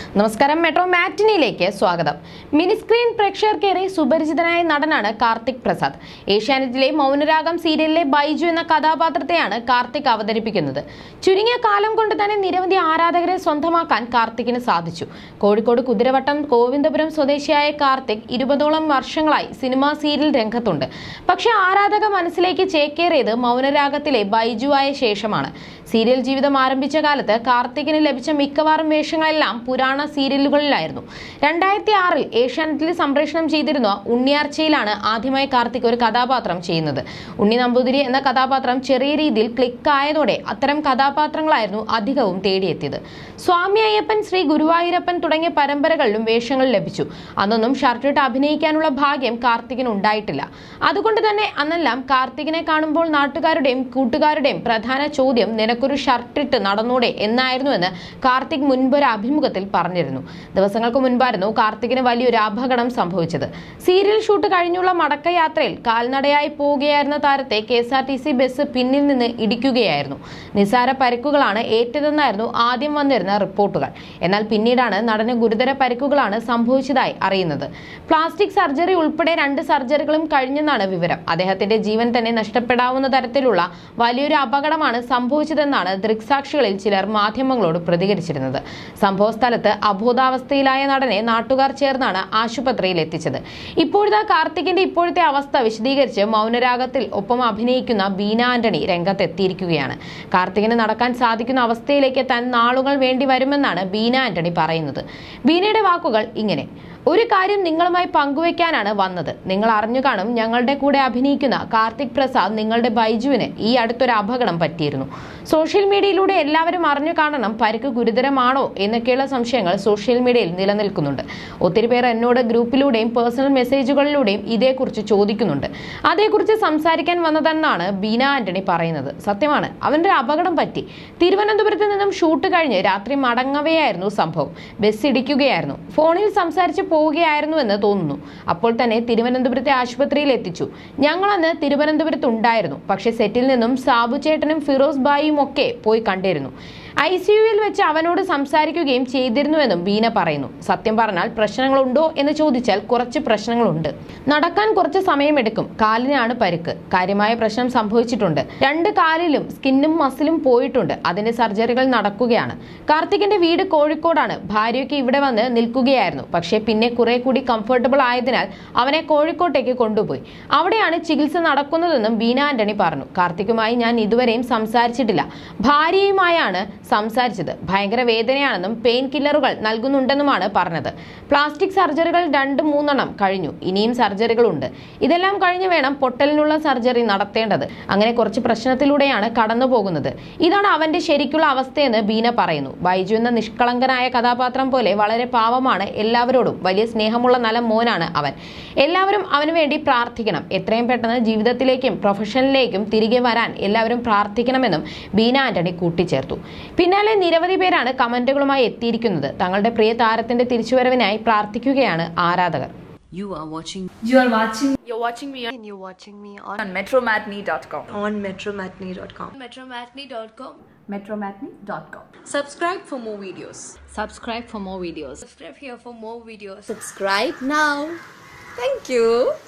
നമസ്കാരം മെട്രോ മാറ്റിനിയിലേക്ക് സ്വാഗതം മിനിസ്ക്രീൻ പ്രേക്ഷകർക്കേറെ സുപരിചിതനായ നടനാണ് കാർത്തിക് പ്രസാദ് ഏഷ്യാനെറ്റിലെ മൗനരാഗം സീരിയലിലെ ബൈജു എന്ന കഥാപാത്രത്തെയാണ് കാർത്തിക് അവതരിപ്പിക്കുന്നത് ചുരുങ്ങിയ കാലം കൊണ്ട് തന്നെ നിരവധി ആരാധകരെ സ്വന്തമാക്കാൻ കാർത്തിക്കിന് സാധിച്ചു കോഴിക്കോട് കുതിരവട്ടം ഗോവിന്ദപുരം സ്വദേശിയായ കാർത്തിക് ഇരുപതോളം വർഷങ്ങളായി സിനിമാ സീരിയൽ രംഗത്തുണ്ട് പക്ഷേ ആരാധക മനസ്സിലേക്ക് ചേക്കേറിയത് മൗനരാഗത്തിലെ ബൈജു ആയ ശേഷമാണ് സീരിയൽ ജീവിതം ആരംഭിച്ച കാലത്ത് കാർത്തികിന് ലഭിച്ച മിക്കവാറും വേഷങ്ങളെല്ലാം പുരാണ സീരിയലുകളിലായിരുന്നു രണ്ടായിരത്തി ആറിൽ ഏഷ്യാനെറ്റിൽ സംപ്രേഷണം ചെയ്തിരുന്ന ഉണ്ണിയാർച്ചയിലാണ് ആദ്യമായി കാർത്തിക് ഒരു കഥാപാത്രം ചെയ്യുന്നത് ഉണ്ണി നമ്പൂതിരി എന്ന കഥാപാത്രം ചെറിയ രീതിയിൽ ക്ലിക്ക് ആയതോടെ അത്തരം കഥാപാത്രങ്ങളായിരുന്നു അധികവും തേടിയെത്തിയത് സ്വാമി അയ്യപ്പൻ ശ്രീ ഗുരുവായൂരപ്പൻ തുടങ്ങിയ പരമ്പരകളിലും വേഷങ്ങൾ ലഭിച്ചു അന്നൊന്നും ഷർട്ടിട്ട് അഭിനയിക്കാനുള്ള ഭാഗ്യം കാർത്തികിന് ഉണ്ടായിട്ടില്ല അതുകൊണ്ട് തന്നെ അന്നെല്ലാം കാർത്തികിനെ കാണുമ്പോൾ നാട്ടുകാരുടെയും കൂട്ടുകാരുടെയും പ്രധാന ചോദ്യം നിനക്കൊരു ഷർട്ടിട്ട് നടന്നൂടെ എന്നായിരുന്നുവെന്ന് കാർത്തിക് മുൻപൊരു അഭിമുഖത്തിൽ പറഞ്ഞിരുന്നു ദിവസങ്ങൾക്ക് മുൻപായിരുന്നു കാർത്തികിന് വലിയൊരു അപകടം സംഭവിച്ചത് സീരിയൽ ഷൂട്ട് കഴിഞ്ഞുള്ള മടക്കയാത്രയിൽ കാൽനടയായി പോവുകയായിരുന്ന താരത്തെ K S R T C bus പിന്നിൽ നിന്ന് ഇടിക്കുകയായിരുന്നു നിസാര പരിക്കുകളാണ് ഏറ്റതെന്നായിരുന്നു ആദ്യം വന്നിരുന്ന റിപ്പോർട്ടുകൾ എന്നാൽ പിന്നീടാണ് നടന് ഗുരുതര പരിക്കുകളാണ് സംഭവിച്ചതായി അറിയുന്നത് പ്ലാസ്റ്റിക് സർജറി ഉൾപ്പെടെ രണ്ട് സർജറികളും കഴിഞ്ഞെന്നാണ് വിവരം അദ്ദേഹത്തിന്റെ ജീവൻ തന്നെ നഷ്ടപ്പെടാവുന്ന തരത്തിലുള്ള വലിയൊരു അപകടമാണ് സംഭവിച്ചതെന്നാണ് ദൃക്സാക്ഷികളിൽ ചിലർ മാധ്യമങ്ങളോട് പ്രതികരിച്ചിരുന്നത് സംഭവ സ്ഥലത്ത് അബോധാവസ്ഥയിലായ നടനെ നാട്ടുകാർ ചേർന്നാണ് ആശുപത്രിയിൽ എത്തിച്ചത് ഇപ്പോഴത്തെ കാർത്തികിന്റെ ഇപ്പോഴത്തെ അവസ്ഥ വിശദീകരിച്ച് മൗനരാഗത്തിൽ ഒപ്പം അഭിനയിക്കുന്ന ബീന ആന്റണി രംഗത്തെത്തിയിരിക്കുകയാണ് കാർത്തികിന് നടക്കാൻ സാധിക്കുന്ന അവസ്ഥയിലേക്ക് താൻ നാളുകൾ വേണ്ടി വരുമെന്നാണ് ബീന ആന്റണി പറയുന്നത് ബീനയുടെ വാക്കുകൾ ഇങ്ങനെ ഒരു കാര്യം നിങ്ങളുമായി പങ്കുവെക്കാനാണ് വന്നത് നിങ്ങൾ അറിഞ്ഞു കാണും ഞങ്ങളുടെ കൂടെ അഭിനയിക്കുന്ന കാർത്തിക് പ്രസാദ് നിങ്ങളുടെ ബൈജുവിന് ഈ അടുത്തൊരു അപകടം പറ്റിയിരുന്നു സോഷ്യൽ മീഡിയയിലൂടെ എല്ലാവരും അറിഞ്ഞു കാണണം പരിക്ക് ഗുരുതരമാണോ എന്നൊക്കെയുള്ള സംശയങ്ങൾ സോഷ്യൽ മീഡിയയിൽ നിലനിൽക്കുന്നുണ്ട് ഒത്തിരി പേർ എന്നോട് ഗ്രൂപ്പിലൂടെയും പേഴ്സണൽ മെസ്സേജുകളിലൂടെയും ഇതേക്കുറിച്ച് ചോദിക്കുന്നുണ്ട് അതേക്കുറിച്ച് സംസാരിക്കാൻ വന്നതെന്നാണ് ബീന ആന്റണി പറയുന്നത് സത്യമാണ് അവന്റെ അപകടം പറ്റി തിരുവനന്തപുരത്ത് നിന്നും ഷൂട്ട് കഴിഞ്ഞ് രാത്രി മടങ്ങവെയായിരുന്നു സംഭവം ബസ് ഇടിക്കുകയായിരുന്നു ഫോണിൽ സംസാരിച്ച് പോവുകയായിരുന്നു എന്ന് തോന്നുന്നു അപ്പോൾ തന്നെ തിരുവനന്തപുരത്തെ ആശുപത്രിയിൽ എത്തിച്ചു ഞങ്ങൾ അന്ന് തിരുവനന്തപുരത്ത് ഉണ്ടായിരുന്നു പക്ഷേ സെറ്റിൽ നിന്നും സാബു ചേട്ടനും ഫിറോസ് ബായിയും ഒക്കെ പോയി കണ്ടിരുന്നു ഐ സിയുവിൽ വെച്ച് അവനോട് സംസാരിക്കുകയും ചെയ്തിരുന്നുവെന്നും ബീന പറയുന്നു സത്യം പറഞ്ഞാൽ പ്രശ്നങ്ങളുണ്ടോ എന്ന് ചോദിച്ചാൽ കുറച്ച് പ്രശ്നങ്ങളുണ്ട് നടക്കാൻ കുറച്ച് സമയമെടുക്കും കാലിനാണ് പരിക്ക് കാര്യമായ പ്രശ്നം സംഭവിച്ചിട്ടുണ്ട് രണ്ട് കാലിലും സ്കിന്നും മസിലും പോയിട്ടുണ്ട് അതിന്റെ സർജറികൾ നടക്കുകയാണ് കാർത്തികിന്റെ വീട് കോഴിക്കോടാണ് ഭാര്യയ്ക്ക് ഇവിടെ വന്ന് നിൽക്കുകയായിരുന്നു പക്ഷേ പിന്നെ കുറെ കൂടി കംഫർട്ടബിൾ ആയതിനാൽ അവനെ കോഴിക്കോട്ടേക്ക് കൊണ്ടുപോയി അവിടെയാണ് ചികിത്സ നടക്കുന്നതെന്നും ബീന ആന്റണി പറഞ്ഞു കാർത്തികുമായി ഞാൻ ഇതുവരെയും സംസാരിച്ചിട്ടില്ല ഭാര്യയുമായാണ് സംസാരിച്ചത് ഭയങ്കര വേദനയാണെന്നും പെയിൻ കില്ലറുകൾ നൽകുന്നുണ്ടെന്നുമാണ് പറഞ്ഞത് പ്ലാസ്റ്റിക് സർജറികൾ രണ്ട് മൂന്നെണ്ണം കഴിഞ്ഞു ഇനിയും സർജറികളുണ്ട് ഇതെല്ലാം കഴിഞ്ഞ് വേണം പൊട്ടലിനുള്ള സർജറി നടത്തേണ്ടത് അങ്ങനെ കുറച്ച് പ്രശ്നത്തിലൂടെയാണ് കടന്നു പോകുന്നത് ഇതാണ് അവന്റെ ശരിക്കുള്ള അവസ്ഥയെന്ന് ബീന പറയുന്നു ബൈജു എന്ന നിഷ്കളങ്കനായ കഥാപാത്രം പോലെ വളരെ പാവമാണ് എല്ലാവരോടും വലിയ സ്നേഹമുള്ള നല്ല മോനാണ് അവൻ എല്ലാവരും അവന് വേണ്ടി പ്രാർത്ഥിക്കണം എത്രയും പെട്ടെന്ന് ജീവിതത്തിലേക്കും പ്രൊഫഷനിലേക്കും തിരികെ വരാൻ എല്ലാവരും പ്രാർത്ഥിക്കണമെന്നും ബീന ആന്റണി കൂട്ടിച്ചേർത്തു പിന്നാലെ നിരവധി പേരാണ് കമന്റുകളുമായി എത്തിയിരിക്കുന്നത് തങ്ങളുടെ പ്രിയ താരത്തിന്റെ തിരിച്ചുവരവിനായി പ്രാർത്ഥിക്കുകയാണ് ആരാധകർ You are watching You are watching You're watching me and you're watching me on on metromatney.com. on metromatney.com. metromatney.com. Metromatney.com. Subscribe for more videos. Subscribe for more videos. Subscribe here for more videos. Subscribe now. Thank you.